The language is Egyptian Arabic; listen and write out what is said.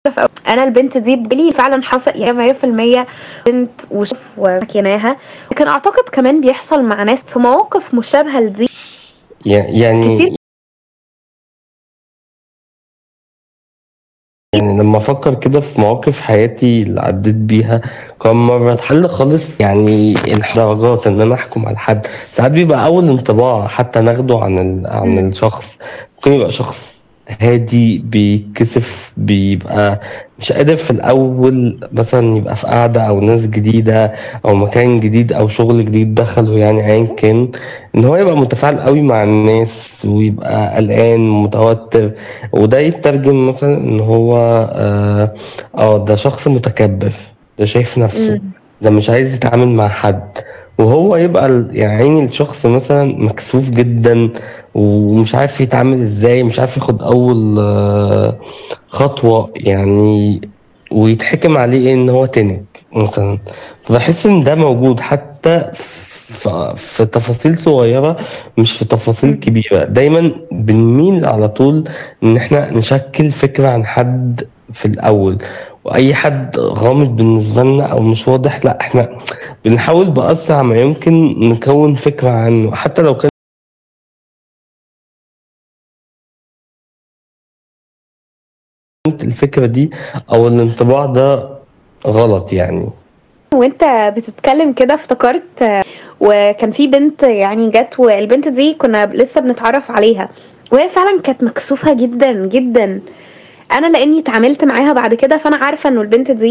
انا البنت دي بلي فعلا حصل يعني 100% بنت وشوف ومكيناها لكن اعتقد كمان بيحصل مع ناس في مواقف مشابهه لدي يعني كتير يعني لما افكر كده في مواقف حياتي اللي عديت بيها كم مرة اتحل خالص يعني الدرجات ان انا احكم على حد ساعات بيبقى اول انطباع حتى ناخده عن ال... عن مم. الشخص ممكن يبقى شخص هادي بيتكسف بيبقى مش قادر في الاول مثلا يبقى في قعدة او ناس جديدة او مكان جديد او شغل جديد دخله يعني ايا كان ان هو يبقى متفاعل قوي مع الناس ويبقى قلقان متوتر وده يترجم مثلا ان هو اه آه، ده شخص متكبر ده شايف نفسه مم. ده مش عايز يتعامل مع حد وهو يبقى ال- يعني عيني الشخص مثلا مكسوف جدا ومش عارف يتعامل ازاي مش عارف ياخد اول آه، خطوة يعني ويتحكم عليه ان هو تنك مثلا فبحس ان ده موجود حتى في, في تفاصيل صغيرة مش في تفاصيل مم. كبيرة دايما بنميل على طول ان احنا نشكل فكرة عن حد في الاول واي حد غامض بالنسبة لنا او مش واضح لا احنا بنحاول بأسرع ما يمكن نكون فكرة عنه حتى لو كانت الفكرة دي او الانطباع ده غلط يعني وانت بتتكلم كده افتكرت آه، وكان في بنت يعني جت والبنت دي كنا لسه بنتعرف عليها وهي فعلا كانت مكسوفة جدا جدا انا لاني اتعاملت معاها بعد كده فانا عارفة انه البنت دي